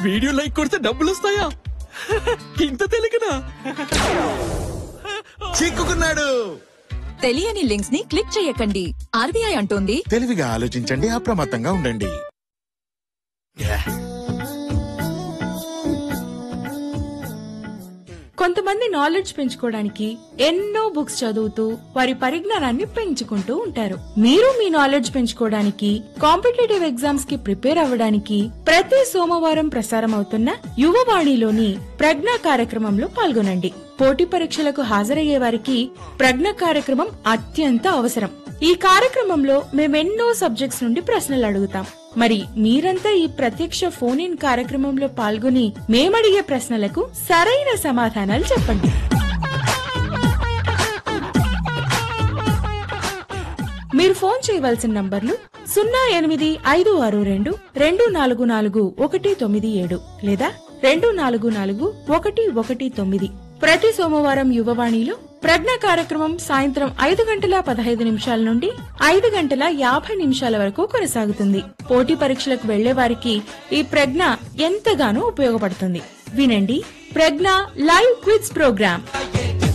video like కొడితే డబ్బులు వస్తాయా ఇంత తెలియకనా చిక్కుకున్నాడు తెలియని లింక్స్ ని క్లిక్ చేయకండి ఆర్బీఐ అంటోంది తెలివిగా ఆలోచించండి అప్రమత్తంగా ఉండండి కొంతమంది నాలెడ్జ్ పెంచుకోవడానికి ఎన్నో బుక్స్ చదువుతూ వారి పరిజ్ఞానాన్ని పెంచుకుంటూ ఉంటారు మీరు మీ నాలెడ్జ్ పెంచుకోవడానికి కాంపిటేటివ్ ఎగ్జామ్స్ కి ప్రిపేర్ అవ్వడానికి ప్రతి సోమవారం ప్రసారం అవుతున్న యువవాణిలోని ప్రజ్ఞ కార్యక్రమంలో పాల్గొనండి పోటీ పరీక్షలకు హాజరయ్యే వారికి ప్రజ్ఞ కార్యక్రమం అత్యంత అవసరం ఈ కార్యక్రమంలో మేమెన్నో సబ్జెక్ట్స్ నుండి ప్రశ్నలు అడుగుతాం మరి మీరంతా ఈ ప్రత్యక్ష ఫోన్ ఇన్ కార్యక్రమంలో పాల్గొని మేమడిగే ప్రశ్నలకు సరైన సమాధానాలు చెప్పండి మీరు ఫోన్ చేయవలసిన నంబర్లు సున్నా ఎనిమిది ఐదు ఆరు రెండు రెండు నాలుగు నాలుగు ఒకటి తొమ్మిది ఏడు లేదా రెండు నాలుగు నాలుగు ఒకటి ఒకటి తొమ్మిది ప్రతి సోమవారం యువవాణిలో ప్రజ్ఞ కార్యక్రమం సాయంత్రం ఐదు గంటల పదహైదు నిమిషాల నుండి ఐదు గంటల యాభై నిమిషాల వరకు కొనసాగుతుంది పోటీ పరీక్షలకు వెళ్లే వారికి ఈ ప్రజ్ఞ ఎంతగానో ఉపయోగపడుతుంది వినండి ప్రజ్ఞ లైవ్ క్విజ్ ప్రోగ్రామ్